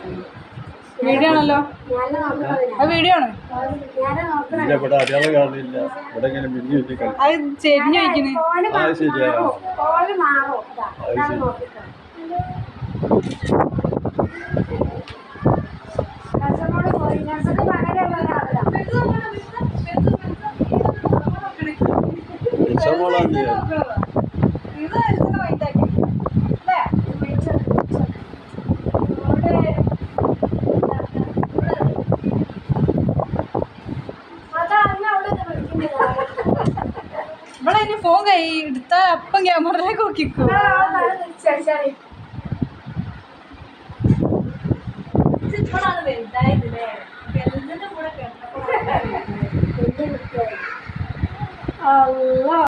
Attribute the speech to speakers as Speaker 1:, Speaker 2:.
Speaker 1: Video ആണല്ലോ
Speaker 2: ഞാൻ നോക്കണതിനാ
Speaker 1: അത് വീഡിയോ ആണ്
Speaker 2: ഞാൻ നോക്കണ
Speaker 3: ഇല്ല ഇവിടെ അടയാളം കാണില്ല ഇവിടെ ഇങ്ങനെ മിന്നി മിന്നി കളി
Speaker 1: അത് ചെരിഞ്ഞു വയ്ക്കണ്
Speaker 2: കോല്
Speaker 3: ആ ശരിയാ
Speaker 2: കോല് മാറും ഇതാ,
Speaker 3: അത്
Speaker 2: ഇതാണ്
Speaker 3: ശരി.
Speaker 2: നോക്കിക്കോ. കസ്റ്റമറോട് പോയി നഴ്സറി പകരമുള്ള ഒരാളാ
Speaker 3: രക്ഷമോളാണ് ചെയ്യാൻ
Speaker 2: അതാ അന്ന് അവിടെ വിളിക്കുന്നത്
Speaker 1: ഇവിടെ ഇനി ഫോൺ കൈ എടുത്താൽ അപ്പം ക്യാമറയിലേക്ക് നോക്കിക്കോ
Speaker 2: ആ തല തിരിച്ചടിച്ചാൽ
Speaker 1: ഇപ്പോഴാണ് വലുതായതല്ലേ വലുതിന്റെ കൂടെ കിടന്നപ്പോൾ
Speaker 2: അള്ളാ